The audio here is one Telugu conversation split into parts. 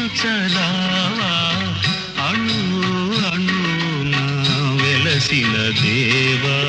నడిపించరావా అణు అణు వెలసిన దేవా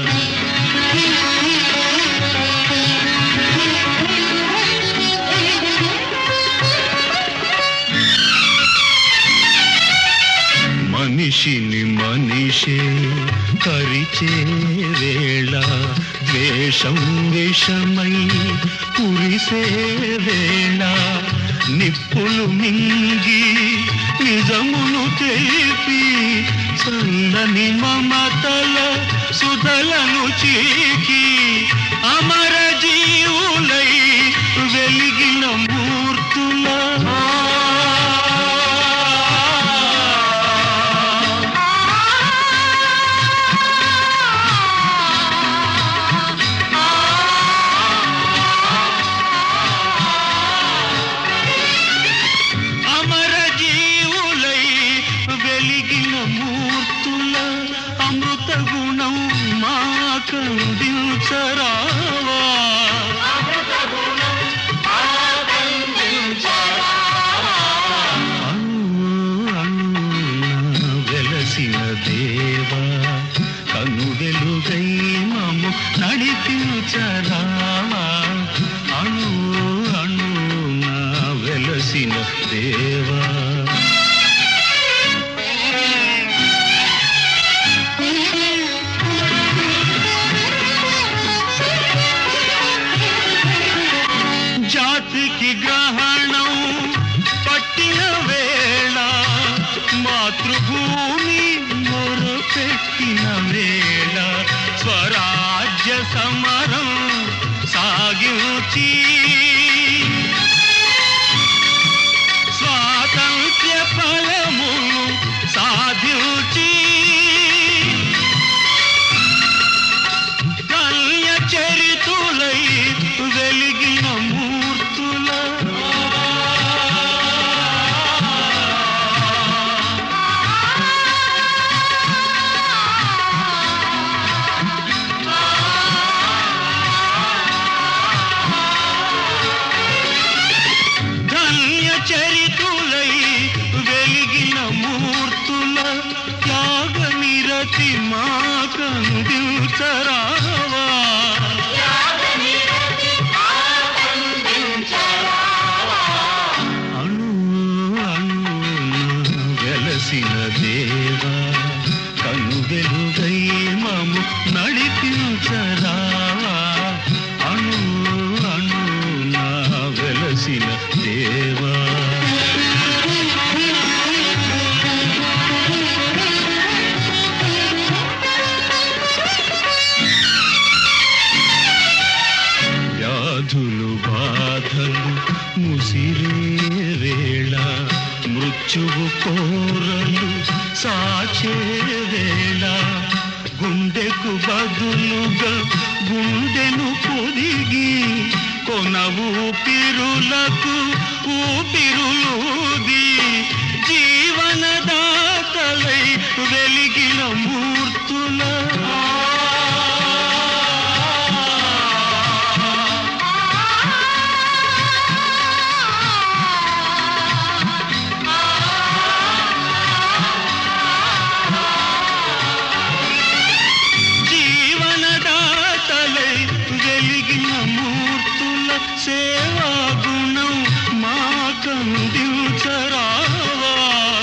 మనిషిని మనిషే కరిచే వేళ ద్వేషం విషమై కురిసే వేళ నిప్పులు మింగి నిజమును తెలిపి చల్లని మమతల సుధలను చీకి అమర జీవులై వెలిగిన మూర్తుల అమర జీవులై వెలిగిన మూర్తుల అమృత గుణం మా కందించరావా అణు అణున వెలసిన దేవా కను వెలుగై మము నడిపించరావా అణు అణున వెలసిన దేవా జాతికి గ్రహణం పట్టిన వేళ మాతృభూమి మొరపెట్టిన వేళ స్వరాజ్య సమరం సాగించి స్వాతంత్ర్య ఫలము సాధించి కల్య చరితులై వెలిగిన మూర్తుల ధన్య చరితులై వెలిగిన మూర్తుల త్యాగ నిరతి మా కందించరావా అణు అణున వెలసిన దేవా కను వెలుగై మము నడిపించరావా అణు అణున వెలసిన దేవా వ్యాధులు బాధలు ముసిరే వేళ మృత్యువు కోరలు సాచే వేళ గుండెకు బదులుగా గుండెను పొదిగి కొన ఊపిరులకు ఊపిరులుగి జీవనదాతలై వెలిగిన మూర్తుల జీవనదాతలై వెలిగిన మూర్తుల సేవా గుణం మా కందించరావా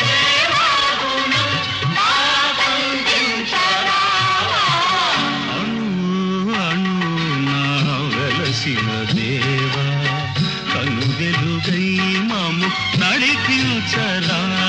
అణు అణున వెలసిన దేవా కను వెలుగై మము నడిపించరా